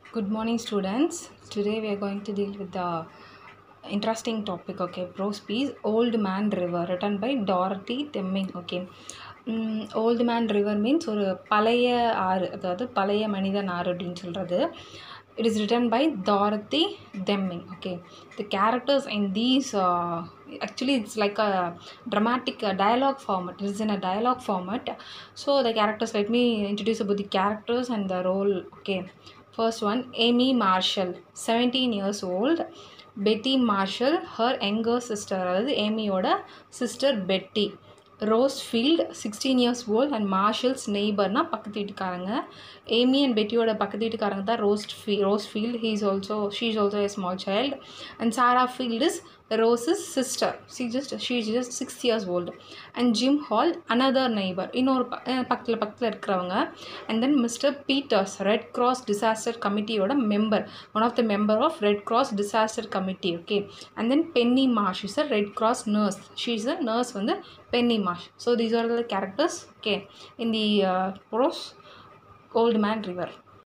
Good morning, students. Today we are going to deal with the interesting topic, okay, prose piece Old Man River, written by Dorothy Deming, okay. Old man river means ஒரு பழைய ஆறு அதாவது பழைய மனிதன் ஆறு அப்படின்னு சொல்கிறது it is written by Dorothy Deming okay the characters in these actually it's like a dramatic uh, dialogue format it is in a dialogue format so the characters let me introduce about the characters and the role okay first one amy marshall 17 years old betty marshall her younger sister அதாவது ஏமியோட sister Betty Rosefield sixteen years old and Marshalls நெய்பர்னா பக்கத்து வீட்டுக்காரங்க Amy and பெட்டியோட பக்கத்து வீட்டுக்காரங்க தான் ரோஸ்ட் ஃபீ Rosefield he is also she is also a small child and Sarah field is Rose's sister she just she is just six years old and Jim Hall another neighbour இன்னொரு ப பக்கத்தில் பக்கத்தில் இருக்கிறவங்க and then Mister Peters Red cross disaster கமிட்டியோட member one of the member of red cross disaster committee okay and then Penny Mash is a red cross nurse she is a nurse வந்து Penny Mash so these are the characters okay in the prose old man river